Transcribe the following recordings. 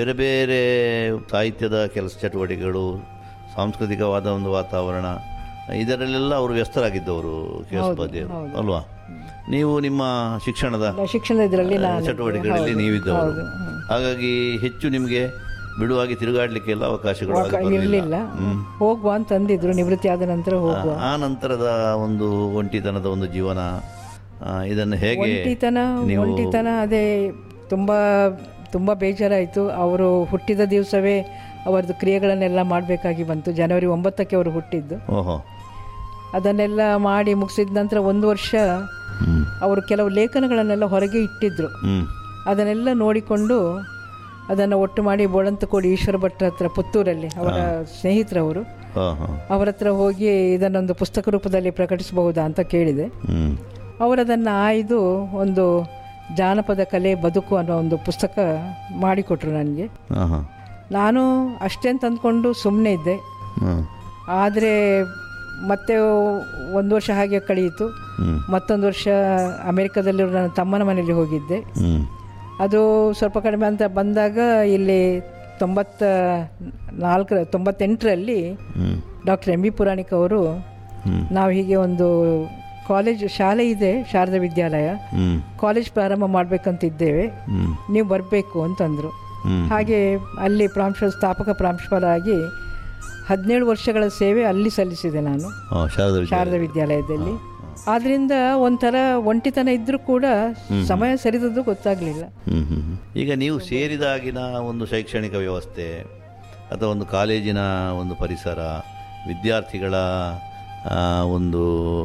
ಬೇರೆ ಬೇರೆ ಸಾಹಿತ್ಯದ ಕೆಲಸ ಚಟುವಟಿಕೆಗಳು ಸಾಂಸ್ಕೃತಿಕವಾದ ಒಂದು ವಾತಾವರಣ ಇದರಲ್ಲೆಲ್ಲ ಅವರು ವ್ಯಸ್ತರಾಗಿದ್ದವರು ಕೆ ಎಸ್ ಉಪಾಧ್ಯಾಯರು ಅಲ್ವಾ ನೀವು ನಿಮ್ಮ ಶಿಕ್ಷಣದ ಶಿಕ್ಷಣ ಇದರಲ್ಲಿ ನಾನು ಚಟುವಟಿಕೆಗಳಲ್ಲಿ ನೀವಿದ್ದವರು ಹಾಗಾಗಿ ಹೆಚ್ಚು ನಿಮಗೆ ಬಿಡುವಾಗಿ ತಿರುಗಾಡಲಿಕ್ಕೆಲ್ಲ ಅವಕಾಶಗಳು ಆಗ ಬರಲಿಲ್ಲ. ಇರಲಿಲ್ಲ ಹೋಗುವ ಅಂತ ಅಂದಿದ್ರು ನಿವೃತ್ತಿ ಆದ ನಂತರ ಹೋಗುವ ಆ ನಂತರದ ಒಂದು ಒಂಟಿತನದ ಒಂದು ಜೀವನ ಆ, ಇದನ್ನು ಹೇಗೆ ಒಂಟಿತನ ನೀವು ಒಂಟಿತನ ಅದೇ ತುಂಬ ತುಂಬ ಬೇಜಾರಾಯಿತು ಅವರು ಹುಟ್ಟಿದ ದಿವಸವೇ ಅವರದ್ದು ಕ್ರಿಯೆಗಳನ್ನೆಲ್ಲ ಮಾಡಬೇಕಾಗಿ ಬಂತು ಜನವರಿ ಒಂಬತ್ತಕ್ಕೆ ಅವರು ಹುಟ್ಟಿದ್ದು ಓಹೋ ಅದನ್ನೆಲ್ಲ ಮಾಡಿ ಮುಗಿಸಿದ ನಂತರ ಒಂದು ವರ್ಷ ಹ್ಮ್ ಅವರು ಕೆಲವು ಲೇಖನಗಳನ್ನೆಲ್ಲ ಹೊರಗೆ ಇಟ್ಟಿದ್ರು ಹ್ಮ್ ಅದನ್ನೆಲ್ಲ ನೋಡಿಕೊಂಡು ಅದನ್ನು ಒಟ್ಟು ಮಾಡಿ ಬೋಳಂತಕೋಡಿ ಈಶ್ವರ ಭಟ್ರ ಹತ್ರ ಪುತ್ತೂರಲ್ಲಿ ಅವರ ಸ್ನೇಹಿತರವರು ಹಾಂ ಹಾಂ ಅವರ ಹತ್ರ ಹೋಗಿ ಇದನ್ನೊಂದು ಪುಸ್ತಕ ರೂಪದಲ್ಲಿ ಪ್ರಕಟಿಸಬಹುದಾ ಅಂತ ಕೇಳಿದೆ ಹ್ಮ್ ಅವರದನ್ನು ಆಯ್ದು ಒಂದು ಜಾನಪದ ಕಲೆ ಬದುಕು ಅನ್ನೋ ಒಂದು ಪುಸ್ತಕ ಮಾಡಿಕೊಟ್ರು ನನಗೆ ಹಾಂ ಹಾಂ ನಾನು ಅಷ್ಟೇ ಅಂತ ಅಂದ್ಕೊಂಡು ಸುಮ್ಮನೆ ಇದ್ದೆ ಹ್ಮ್ ಆದರೆ ಮತ್ತೆ ಒಂದು ವರ್ಷ ಹಾಗೆ ಕಳೆಯಿತು ಹ್ಮ್ ಮತ್ತೊಂದು ವರ್ಷ ಅಮೆರಿಕದಲ್ಲಿರೋ ನನ್ನ ತಮ್ಮನ ಮನೆಯಲ್ಲಿ ಹೋಗಿದ್ದೆ ಹ್ಮ್ ಅದು ಸ್ವಲ್ಪ ಕಡಿಮೆ ಅಂತ ಬಂದಾಗ ಇಲ್ಲಿ ತೊಂಬತ್ತ ನಾಲ್ಕರ ತೊಂಬತ್ತೆಂಟರಲ್ಲಿ ಹ್ಮ್ ಡಾಕ್ಟರ್ ಎಂ ಬಿ ಪುರಾಣಿಕ್ ಅವರು ಹ್ಮ್ ನಾವು ಹೀಗೆ ಒಂದು ಕಾಲೇಜ್ ಶಾಲೆ ಇದೆ ಶಾರದಾ ವಿದ್ಯಾಲಯ ಹ್ಮ್ ಕಾಲೇಜ್ ಪ್ರಾರಂಭ ಮಾಡಬೇಕಂತಿದ್ದೇವೆ ಹ್ಮ್ ನೀವು ಬರಬೇಕು ಅಂತಂದರು ಹ್ಮ್ ಹಾಗೆ ಅಲ್ಲಿ ಪ್ರಾಂಶ ಸ್ಥಾಪಕ ಪ್ರಾಂಶುಪಾಲರಾಗಿ ಹದಿನೇಳು ವರ್ಷಗಳ ಸೇವೆ ಅಲ್ಲಿ ಸಲ್ಲಿಸಿದೆ ನಾನು ಹಾಂ ಶಾರದಾ ವಿದ್ಯಾಲಯ ಶಾರದಾ ವಿದ್ಯಾಲಯದಲ್ಲಿ ಆದ್ರಿಂದ ಒಂಥರ ಒಂಟಿತನ ಇದ್ರೂ ಕೂಡ ಸಮಯ ಸರಿದದ್ದು ಗೊತ್ತಾಗ್ಲಿಲ್ಲ ಹ್ಮ್ ಹ್ಮ್ ಹ್ಮ್. ಈಗ ನೀವು ಸೇರಿದಾಗಿನ ಒಂದು ಶೈಕ್ಷಣಿಕ ವ್ಯವಸ್ಥೆ ಅಥವಾ ಒಂದು ಕಾಲೇಜಿನ ಒಂದು ಪರಿಸರ ವಿದ್ಯಾರ್ಥಿಗಳ ಆ, ಒಂದು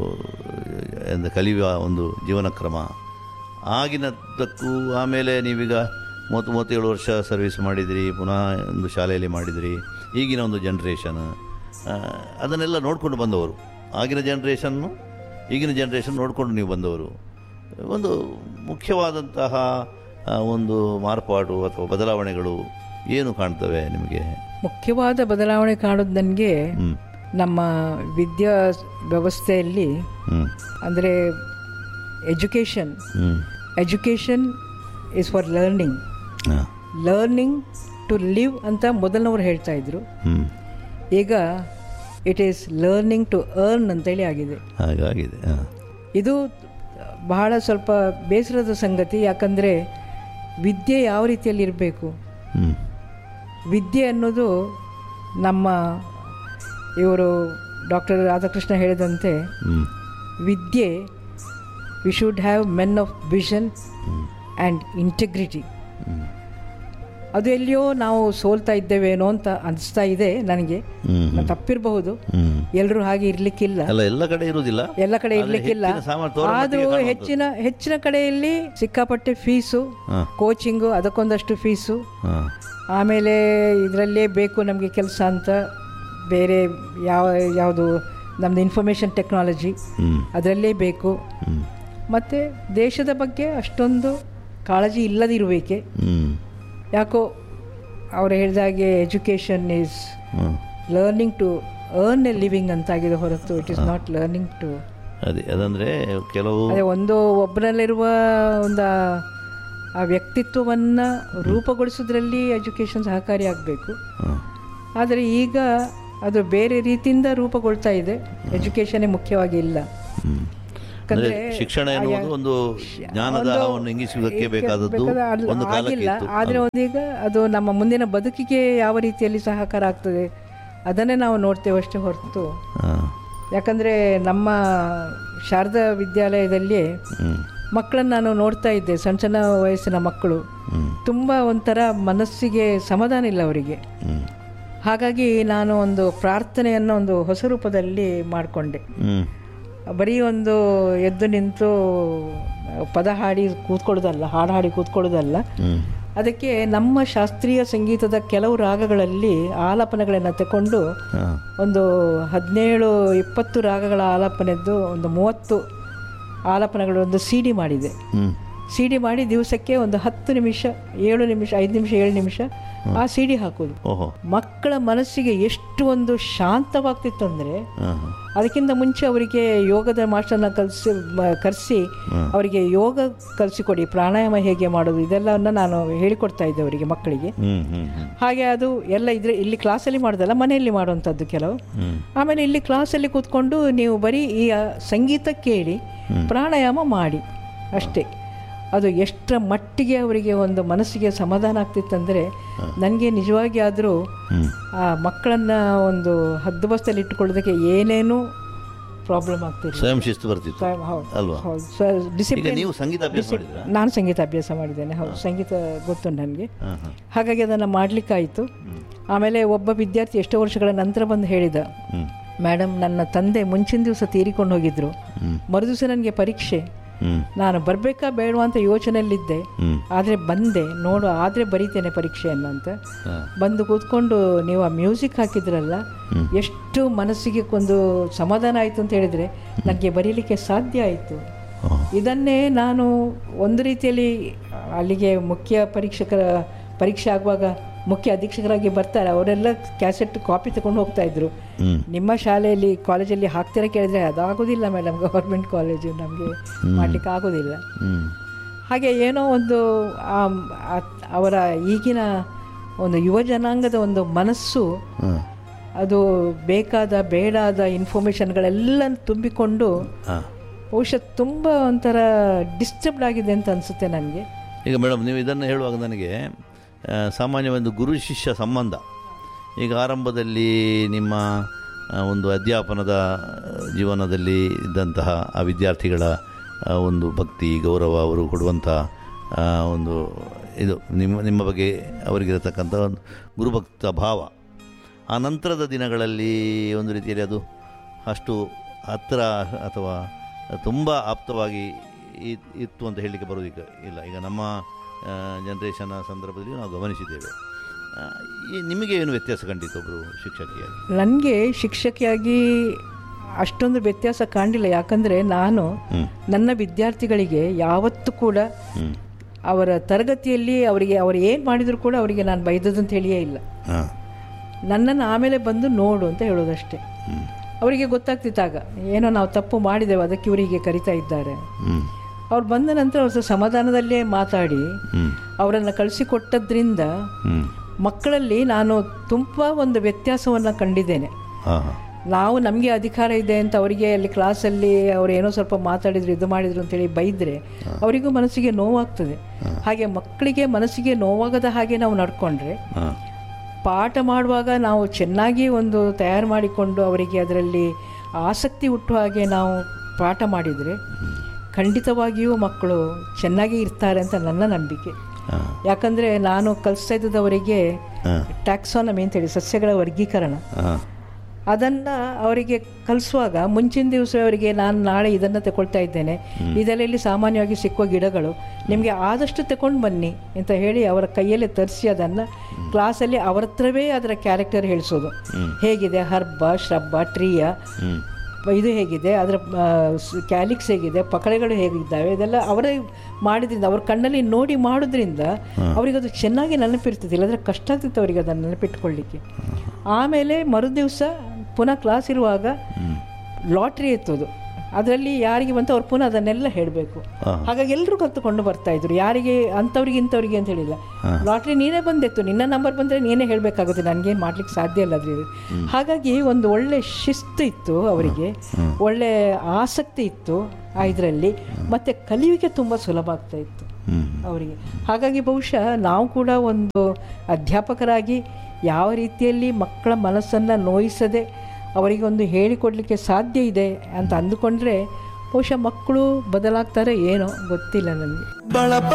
ಎಂತ ಕಲಿಯುವ ಒಂದು ಜೀವನ ಕ್ರಮ ಆಗಿನದ್ದಕ್ಕೂ ಆಮೇಲೆ ನೀವೀಗ ಮೂವತ್ತು ಮೂವತ್ತೇಳು ವರ್ಷ ಸರ್ವಿಸ್ ಮಾಡಿದಿರಿ ಪುನಃ ಒಂದು ಶಾಲೆಯಲ್ಲಿ ಮಾಡಿದಿರಿ ಈಗಿನ ಒಂದು ಜನ್ರೇಷನ್ ಅದನ್ನೆಲ್ಲ ನೋಡಿಕೊಂಡು ಬಂದವರು ಆಗಿನ ಜನ್ರೇಷನ್ನು ಈಗಿನ ಜನ್ರೇಷನ್ ನೋಡಿಕೊಂಡು ನೀವು ಬಂದವರು ಒಂದು ಮುಖ್ಯವಾದಂತಹ ಆ, ಒಂದು ಮಾರ್ಪಾಡು ಅಥವಾ ಬದಲಾವಣೆಗಳು ಏನು ಕಾಣ್ತವೆ ನಿಮಗೆ ಮುಖ್ಯವಾದ ಬದಲಾವಣೆ ಕಾಣೋದು ನನಗೆ ಹ್ಮ್ ನಮ್ಮ ವಿದ್ಯಾ ವ್ಯವಸ್ಥೆಯಲ್ಲಿ ಹ್ಮ್ ಅಂದರೆ education hmm education is for learning ಹಾ. ಲರ್ನಿಂಗ್ ಟು ಲಿವ್ ಅಂತ ಮೊದಲನವರು ಹೇಳ್ತಾ ಇದ್ರು ಹ್ಮ್ ಈಗ it is learning to earn ಅಂತೇಳಿ ಆಗಿದೆ ಹಾಗಾಗಿದೆ ಹಾ. ಇದು ಬಹಳ ಸ್ವಲ್ಪ ಬೇಸರದ ಸಂಗತಿ ಯಾಕಂದರೆ ವಿದ್ಯೆ ಯಾವ ರೀತಿಯಲ್ಲಿ ಇರಬೇಕು ಹ್ಮ್ ವಿದ್ಯೆ ಅನ್ನೋದು ನಮ್ಮ ಇವರು ಡಾಕ್ಟರ್ ರಾಧಾಕೃಷ್ಣ ಹೇಳಿದಂತೆ ಹ್ಮ್ ವಿದ್ಯೆ we should have men of vision and integrity ಹ್ಮ್ ಅದು ಎಲ್ಲಿಯೋ ನಾವು ಸೋಲ್ತಾ ಇದ್ದೇವೇನೋ ಅಂತ ಅನಿಸ್ತಾ ಇದೆ ನನಗೆ ಹ್ಮ್ ನಾನು ತಪ್ಪಿರಬಹುದು ಹ್ಮ್ ಎಲ್ಲರೂ ಹಾಗೆ ಇರಲಿಕ್ಕಿಲ್ಲ ಅಲ್ಲ ಎಲ್ಲ ಕಡೆ ಇರುವುದಿಲ್ಲ ಎಲ್ಲ ಕಡೆ ಆದ್ರೆ ಇರ್ಲಿಕ್ಕಿಲ್ಲ ಹೆಚ್ಚಿನ ಸಾಮರ್ಥ್ಯ ತೋರುವ ಆದ್ರೂ ಮಟ್ಟಿಗೆ ಕಾಣುವಂಥದ್ದು. ಹೆಚ್ಚಿನ ಹೆಚ್ಚಿನ ಕಡೆಯಲ್ಲಿ ಸಿಕ್ಕಾಪಟ್ಟೆ ಫೀಸು ಹಾ. ಕೋಚಿಂಗು ಅದಕ್ಕೊಂದಷ್ಟು ಫೀಸು ಹಾ. ಆಮೇಲೆ ಇದರಲ್ಲೇ ಬೇಕು ನಮಗೆ ಕೆಲಸ ಅಂತ ಬೇರೆ ಯಾವ ಯಾವುದು ನಮ್ಮದು ಇನ್ಫಾರ್ಮೇಷನ್ ಟೆಕ್ನಾಲಜಿ ಹ್ಮ್ ಅದರಲ್ಲೇ ಬೇಕು ಹ್ಮ್ ಮತ್ತು ದೇಶದ ಬಗ್ಗೆ ಅಷ್ಟೊಂದು ಕಾಳಜಿ ಇಲ್ಲದಿರುವಿಕೆ ಹ್ಮ್ ಯಾಕೋ ಅವರು ಹೇಳಿದಾಗೆ education is hmm learning to earn a living ಅಂತಾಗಿದೆ ಹೊರತು it is not learning to ಅದೇ ಅದಂದ್ರೆ ಕೆಲವು ಅದೇ ಒಂದು ಒಬ್ಬರಲ್ಲಿರುವ ಒಂದು ಆ- ಆ ವ್ಯಕ್ತಿತ್ವವನ್ನು ರೂಪುಗೊಳಿಸೋದ್ರಲ್ಲಿ ಎಜುಕೇಷನ್ ಸಹಕಾರಿಯಾಗಬೇಕು ಹಾ. ಆದರೆ ಈಗ ಅದು ಬೇರೆ ರೀತಿಯಿಂದ ರೂಪುಗೊಳ್ತಾ ಇದೆ ಎಜುಕೇಷನ್ನೇ ಮುಖ್ಯವಾಗಿ ಇಲ್ಲ ಹ್ಮ್. ಅಂದ್ರೆ ಯಾಕಂದ್ರೆ ಶಿಕ್ಷಣ ಎನ್ನುವುದು ಒಂದು ಜ್ಞಾನದ ಹಾವನ್ನು ಇಂಗಿಸುವುದಕ್ಕೆ ಬೇಕಾದದ್ದು ಬೇಕಾದ ಅಲ್ಲ- ಒಂದು ಕಾಲಕ್ಕೆ ಆಗಿಲ್ಲ ಇತ್ತು ಆದರೆ ಒಂದೀಗ ಅದು ನಮ್ಮ ಮುಂದಿನ ಬದುಕಿಗೆ ಯಾವ ರೀತಿಯಲ್ಲಿ ಸಹಕಾರ ಆಗ್ತದೆ ಅದನ್ನೇ ನಾವು ನೋಡ್ತೇವೆ ಅಷ್ಟೇ ಹೊರತು ಹಾ. ಯಾಕಂದರೆ ನಮ್ಮ ಶಾರದಾ ವಿದ್ಯಾಲಯದಲ್ಲಿ ಹ್ಮ್ ಮಕ್ಕಳನ್ನು ನಾನು ನೋಡ್ತಾ ಇದ್ದೆ ಸಣ್ಣ ಸಣ್ಣ ವಯಸ್ಸಿನ ಮಕ್ಕಳು ಹ್ಮ್ ತುಂಬ ಒಂಥರ ಮನಸ್ಸಿಗೆ ಸಮಾಧಾನ ಇಲ್ಲ ಅವರಿಗೆ ಹ್ಮ್ ಹಾಗಾಗಿ ನಾನು ಒಂದು ಪ್ರಾರ್ಥನೆಯನ್ನು ಒಂದು ಹೊಸ ರೂಪದಲ್ಲಿ ಮಾಡಿಕೊಂಡೆ ಹ್ಮ್ ಬರೀ ಒಂದು ಎದ್ದು ನಿಂತು ಪದ ಹಾಡಿ ಕೂತ್ಕೊಳ್ಳೋದಲ್ಲ ಹಾಡು ಹಾಡಿ ಕೂತ್ಕೊಳ್ಳೋದಲ್ಲ ಹ್ಮ್ ಅದಕ್ಕೆ ನಮ್ಮ ಶಾಸ್ತ್ರೀಯ ಸಂಗೀತದ ಕೆಲವು ರಾಗಗಳಲ್ಲಿ ಆಲಾಪನೆಗಳನ್ನು ತಗೊಂಡು ಹಾ. ಒಂದು ಹದಿನೇಳು ಇಪ್ಪತ್ತು ರಾಗಗಳ ಆಲಾಪನೆದ್ದು ಒಂದು ಮೂವತ್ತು ಆಲಾಪನೆಗಳು ಒಂದು ಸಿ ಡಿ ಮಾಡಿದೆ ಹ್ಮ್ ಸಿ ಡಿ ಮಾಡಿ ದಿವಸಕ್ಕೆ ಒಂದು ಹತ್ತು ನಿಮಿಷ ಏಳು ನಿಮಿಷ ಐದು ನಿಮಿಷ ಏಳು ನಿಮಿಷ ಆ ಸಿ ಡಿ ಹಾಕೋದು ಓಹೋ ಮಕ್ಕಳ ಮನಸ್ಸಿಗೆ ಎಷ್ಟು ಒಂದು ಶಾಂತವಾಗ್ತಿತ್ತು ಅಂದರೆ ಹಾ, ಹಾ. ಅದಕ್ಕಿಂತ ಮುಂಚೆ ಅವರಿಗೆ ಯೋಗದ ಮಾಸ್ಟರ್ನ ಕಲಿಸಿ ಕರೆಸಿ ಅವರಿಗೆ ಯೋಗ ಕಲಿಸಿಕೊಡಿ ಪ್ರಾಣಾಯಾಮ ಹೇಗೆ ಮಾಡೋದು ಇದೆಲ್ಲವನ್ನು ನಾನು ಹೇಳಿಕೊಡ್ತಾ ಇದ್ದೆ ಅವರಿಗೆ ಮಕ್ಕಳಿಗೆ ಹ್ಞೂ ಹ್ಞೂ ಹ್ಞೂ ಹಾಗೆ ಅದು ಎಲ್ಲ ಇದ್ರೆ ಇಲ್ಲಿ ಕ್ಲಾಸಲ್ಲಿ ಮಾಡೋದಲ್ಲ ಮನೆಯಲ್ಲಿ ಮಾಡುವಂಥದ್ದು ಕೆಲವು ಹ್ಞೂ ಆಮೇಲೆ ಇಲ್ಲಿ ಕ್ಲಾಸಲ್ಲಿ ಕೂತ್ಕೊಂಡು ನೀವು ಬರೀ ಈ ಆ, ಸಂಗೀತ ಕೇಳಿ ಪ್ರಾಣಾಯಾಮ ಮಾಡಿ ಅಷ್ಟೇ ಅದು ಎಷ್ಟರ ಮಟ್ಟಿಗೆ ಅವರಿಗೆ ಒಂದು ಮನಸ್ಸಿಗೆ ಸಮಾಧಾನ ಆಗ್ತಿತ್ತಂದರೆ ನನಗೆ ನಿಜವಾಗಿ ಆದರೂ ಹ್ಞೂ ಆ ಮಕ್ಕಳನ್ನು ಒಂದು ಹದ್ದುಬಸ್ತಲ್ಲಿ ಇಟ್ಟುಕೊಳ್ಳೋದಕ್ಕೆ ಏನೇನೂ ಪ್ರಾಬ್ಲಮ್ ಆಗ್ತಿಲ್ಲ ಸ್ವಯಂ ಶಿಸ್ತು ಬರ್ತಿತ್ತು ಹೌದು ಅಲ್ವಾ ಹೌದು ಈಗ ಡಿಸಿಪ್ಲಿನ್ ನೀವು ಸಂಗೀತ ಅಭ್ಯಾಸ ಮಾಡಿದ್ರಾ ನಾನು ಸಂಗೀತ ಅಭ್ಯಾಸ ಮಾಡಿದ್ದೇನೆ ಹೌದು ಸಂಗೀತ ಗೊತ್ತು ನನಗೆ ಹಾಂ ಹಾಂ ಹಾಗಾಗಿ ಅದನ್ನು ಮಾಡಲಿಕ್ಕಾಯಿತು ಆಮೇಲೆ ಒಬ್ಬ ವಿದ್ಯಾರ್ಥಿ ಎಷ್ಟೋ ವರ್ಷಗಳ ನಂತರ ಬಂದು ಹೇಳಿದ ಹ್ಞೂ ಮೇಡಮ್ ನನ್ನ ತಂದೆ ಮುಂಚಿನ ದಿವಸ ತೀರಿಕೊಂಡು ಹೋಗಿದ್ರು ಹ್ಮ್. ಮರುದಿವಸ ನನಗೆ ಪರೀಕ್ಷೆ ಹ್ಞೂ ನಾನು ಬರಬೇಕಾ ಬೇಡವಾ ಅಂತ ಯೋಚನೆಯಲ್ಲಿದ್ದೆ ಹ್ಞೂ ಆದರೆ ಬಂದೆ ನೋಡು ಆದರೆ ಬರೀತೇನೆ ಪರೀಕ್ಷೆಯನ್ನು ಅಂತ ಹಾಂ ಬಂದು ಕೂತ್ಕೊಂಡು ನೀವು ಆ ಮ್ಯೂಸಿಕ್ ಹಾಕಿದ್ರಲ್ಲ ಎಷ್ಟು ಮನಸ್ಸಿಗೆ ಒಂದು ಸಮಾಧಾನ ಆಯಿತು ಅಂತ ಹೇಳಿದರೆ ನನಗೆ ಬರೀಲಿಕ್ಕೆ ಸಾಧ್ಯ ಆಯಿತು ಹಾಂ ಇದನ್ನೇ ನಾನು ಒಂದು ರೀತಿಯಲ್ಲಿ ಅಲ್ಲಿಗೆ ಮುಖ್ಯ ಪರೀಕ್ಷಕರ ಪರೀಕ್ಷೆ ಆಗುವಾಗ ಮುಖ್ಯ ಅಧೀಕ್ಷಕರಾಗಿ ಬರ್ತಾರೆ ಅವರೆಲ್ಲ ಕ್ಯಾಸೆಟ್ ಕಾಪಿ ತಗೊಂಡು ಹೋಗ್ತಾ ಇದ್ರು ಹ್ಞೂ ನಿಮ್ಮ ಶಾಲೆಯಲ್ಲಿ ಕಾಲೇಜಲ್ಲಿ ಹಾಕ್ತೀರಾ ಕೇಳಿದ್ರೆ ಅದಾಗೋದಿಲ್ಲ ಮೇಡಮ್ ಗೌರ್ಮೆಂಟ್ ಕಾಲೇಜು ನಮಗೆ ಮಾಡಲಿಕ್ಕೆ ಆಗೋದಿಲ್ಲ ಹ್ಞೂ ಹಾಗೆ ಏನೋ ಒಂದು ಆ- ಆ- ಅವರ ಈಗಿನ ಒಂದು ಯುವ ಜನಾಂಗದ ಒಂದು ಮನಸ್ಸು ಹಾಂ ಅದು ಬೇಕಾದ ಬೇಡಾದ ಇನ್ಫಾರ್ಮೇಷನ್ಗಳೆಲ್ಲ ತುಂಬಿಕೊಂಡು ಹಾಂ ಬಹುಶಃ ತುಂಬ ಒಂಥರ ಡಿಸ್ಟರ್ಬ್ಡ್ ಆಗಿದೆ ಅಂತ ಅನಿಸುತ್ತೆ ನನಗೆ ಈಗ ಮೇಡಮ್ ನೀವು ಇದನ್ನು ಹೇಳುವಾಗ ನನಗೆ ಆ, ಸಾಮಾನ್ಯ ಒಂದು ಗುರು ಶಿಷ್ಯ ಸಂಬಂಧ ಈಗ ಆರಂಭದಲ್ಲಿ ನಿಮ್ಮ ಆ, ಒಂದು ಅಧ್ಯಾಪನದ ಜೀವನದಲ್ಲಿ ಇದ್ದಂತಹ ಆ ವಿದ್ಯಾರ್ಥಿಗಳ ಆ, ಒಂದು ಭಕ್ತಿ ಗೌರವ ಅವರು ಕೊಡುವಂಥ ಆ, ಒಂದು ಇದು ನಿಮ್ಮ ನಿಮ್ಮ ಬಗ್ಗೆ ಅವರಿಗಿರತಕ್ಕಂಥ ಒಂದು ಗುರುಭಕ್ತ ಭಾವ ಆ ನಂತರದ ದಿನಗಳಲ್ಲಿ ಒಂದು ರೀತಿಯಲ್ಲಿ ಅದು ಅಷ್ಟು ಹತ್ತಿರ ಅಥವಾ ತುಂಬ ಆಪ್ತವಾಗಿ ಇ- ಇತ್ತು ಅಂತ ಹೇಳಲಿಕ್ಕೆ ಬರೋದಕ್ಕೆ ಇಲ್ಲ ಈಗ ನಮ್ಮ ಜನ್ರೇಷನ್ನ ಸಂದರ್ಭದಲ್ಲಿ ನಾವು ಗಮನಿಸಿದ್ದೇವೆ ಆ, ಈ ನಿಮಗೆ ಏನು ವ್ಯತ್ಯಾಸ ಕಂಡಿತ್ತು ಒಬ್ಬರು ಶಿಕ್ಷಕಿಯಾಗಿ ನನಗೆ ಶಿಕ್ಷಕಿಯಾಗಿ ಅಷ್ಟೊಂದು ವ್ಯತ್ಯಾಸ ಕಾಣಲಿಲ್ಲ ಯಾಕಂದರೆ ನಾನು ಹ್ಞೂ ನನ್ನ ವಿದ್ಯಾರ್ಥಿಗಳಿಗೆ ಯಾವತ್ತೂ ಕೂಡ ಹ್ಞೂ ಅವರ ತರಗತಿಯಲ್ಲಿ ಅವರಿಗೆ ಅವರು ಏನು ಮಾಡಿದರೂ ಕೂಡ ಅವರಿಗೆ ನಾನು ಬೈದದಂತ ಹೇಳಿಯೇ ಇಲ್ಲ ಹಾಂ ನನ್ನನ್ನು ಆಮೇಲೆ ಬಂದು ನೋಡು ಅಂತ ಹೇಳೋದಷ್ಟೇ ಹ್ಞೂ ಅವರಿಗೆ ಗೊತ್ತಾಗ್ತಿತ್ತಾಗ ಏನೋ ನಾವು ತಪ್ಪು ಮಾಡಿದೆವು ಅದಕ್ಕೆ ಇವರಿಗೆ ಕರಿತಾ ಇದ್ದಾರೆ ಹ್ಞೂ ಅವ್ರು ಬಂದ ನಂತರ ಅವ್ರ ಸ- ಸಮಾಧಾನದಲ್ಲೇ ಮಾತಾಡಿ ಹ್ಞೂ ಅವರನ್ನು ಕಳಿಸಿಕೊಟ್ಟದ್ರಿಂದ ಹ್ಞೂ ಮಕ್ಕಳಲ್ಲಿ ನಾನು ತುಂಬ ಒಂದು ವ್ಯತ್ಯಾಸವನ್ನು ಕಂಡಿದ್ದೇನೆ ಹಾಂ ಹಾಂ ನಾವು ನಮಗೆ ಅಧಿಕಾರ ಇದೆ ಅಂತ ಅವರಿಗೆ ಅಲ್ಲಿ ಕ್ಲಾಸಲ್ಲಿ ಅವ್ರು ಏನೋ ಸ್ವಲ್ಪ ಮಾತಾಡಿದ್ರು ಇದು ಮಾಡಿದ್ರು ಅಂತೇಳಿ ಬೈದರೆ ಅವರಿಗೂ ಮನಸ್ಸಿಗೆ ನೋವಾಗ್ತದೆ ಹಾಗೆ ಮಕ್ಕಳಿಗೆ ಮನಸ್ಸಿಗೆ ನೋವಾಗದ ಹಾಗೆ ನಾವು ನಡ್ಕೊಂಡ್ರೆ ಹಾಂ ಪಾಠ ಮಾಡುವಾಗ ನಾವು ಚೆನ್ನಾಗಿ ಒಂದು ತಯಾರು ಮಾಡಿಕೊಂಡು ಅವರಿಗೆ ಅದರಲ್ಲಿ ಆಸಕ್ತಿ ಹುಟ್ಟುವ ಹಾಗೆ ನಾವು ಪಾಠ ಮಾಡಿದರೆ ಖಂಡಿತವಾಗಿಯೂ ಮಕ್ಕಳು ಚೆನ್ನಾಗಿ ಇರ್ತಾರೆ ಅಂತ ನನ್ನ ನಂಬಿಕೆ ಹಾಂ ಯಾಕಂದರೆ ನಾನು ಕಲಿಸ್ತಾ ಇದ್ದದವರಿಗೆ ಹಾಂ ಟ್ಯಾಕ್ಸಾನಮಿ ಅಂತೇಳಿ ಸಸ್ಯಗಳ ವರ್ಗೀಕರಣ ಹಾಂ ಅದನ್ನು ಅವರಿಗೆ ಕಲಿಸುವಾಗ ಮುಂಚಿನ ದಿವಸ ಅವರಿಗೆ ನಾನು ನಾಳೆ ಇದನ್ನು ತಗೊಳ್ತಾ ಇದ್ದೇನೆ ಇದೆಲ್ಲ ಇಲ್ಲಿ ಸಾಮಾನ್ಯವಾಗಿ ಸಿಕ್ಕುವ ಗಿಡಗಳು ನಿಮಗೆ ಆದಷ್ಟು ತಗೊಂಡು ಬನ್ನಿ ಅಂತ ಹೇಳಿ ಅವರ ಕೈಯಲ್ಲೇ ತರಿಸಿ ಅದನ್ನು ಕ್ಲಾಸಲ್ಲಿ ಅವರ ಹತ್ರವೇ ಅದರ ಕ್ಯಾರೆಕ್ಟರ್ ಹೇಳಿಸೋದು ಹೇಗಿದೆ ಹರ್ಬ ಶ್ರಬ್ಬ ಟ್ರೀಯ ಹ್ಞೂ ಇದು ಹೇಗಿದೆ ಅದರ ಕ್ಯಾಲಿಕ್ಸ್ ಹೇಗಿದೆ ಪಕಳೆಗಳು ಹೇಗಿದ್ದಾವೆ ಇದೆಲ್ಲ ಅವರೇ ಮಾಡಿದ್ರಿಂದ ಅವ್ರ ಕಣ್ಣಲ್ಲಿ ನೋಡಿ ಮಾಡೋದ್ರಿಂದ ಅವರಿಗೆ ಅದು ಚೆನ್ನಾಗಿ ನೆನಪಿರ್ತದೆ ಇಲ್ಲಾಂದರೆ ಕಷ್ಟ ಆಗ್ತಿತ್ತು ಅವರಿಗೆ ಅದನ್ನು ನೆನಪಿಟ್ಕೊಳ್ಳಿಕ್ಕೆ ಆಮೇಲೆ ಮರುದಿವಸ ಪುನಃ ಕ್ಲಾಸ್ ಇರುವಾಗ ಲಾಟ್ರಿ ಎತ್ತೋದು ಅದರಲ್ಲಿ ಯಾರಿಗೆ ಬಂತು ಅವ್ರು ಪುನಃ ಅದನ್ನೆಲ್ಲ ಹೇಳಬೇಕು ಹಾಂ ಹಾಗಾಗಿ ಎಲ್ಲರೂ ಕಲ್ತುಕೊಂಡು ಬರ್ತಾ ಇದ್ರು ಯಾರಿಗೆ ಅಂಥವ್ರಿಗೆ ಇಂಥವ್ರಿಗೆ ಅಂತ ಹೇಳಿಲ್ಲ ಲಾಟ್ರಿ ನೀನೇ ಬಂದೆತ್ತು ನಿನ್ನ ನಂಬರ್ ಬಂದರೆ ನೀನೇ ಹೇಳಬೇಕಾಗುತ್ತೆ ನನಗೇನು ಮಾಡ್ಲಿಕ್ಕೆ ಸಾಧ್ಯ ಇಲ್ಲ ಅದ್ರಲ್ಲಿ ಹಾಗಾಗಿ ಒಂದು ಒಳ್ಳೆ ಶಿಸ್ತು ಇತ್ತು ಅವರಿಗೆ ಒಳ್ಳೆ ಆಸಕ್ತಿ ಇತ್ತು ಆ ಇದರಲ್ಲಿ ಮತ್ತು ಕಲಿಯುವಿಕೆ ತುಂಬ ಸುಲಭ ಆಗ್ತಾ ಇತ್ತು ಹ್ಞೂ ಅವರಿಗೆ ಹಾಗಾಗಿ ಬಹುಶಃ ನಾವು ಕೂಡ ಒಂದು ಅಧ್ಯಾಪಕರಾಗಿ ಯಾವ ರೀತಿಯಲ್ಲಿ ಮಕ್ಕಳ ಮನಸ್ಸನ್ನು ನೋಯಿಸದೆ ಅವರಿಗೆ ಒಂದು ಹೇಳಿಕೊಡಲಿಕ್ಕೆ ಸಾಧ್ಯ ಇದೆ ಅಂತ ಅಂದುಕೊಂಡ್ರೆ ಬಹುಶಃ ಮಕ್ಕಳು ಬದಲಾಗ್ತಾರೆ ಏನೋ ಗೊತ್ತಿಲ್ಲ ನನಗೆ ಬಳಪ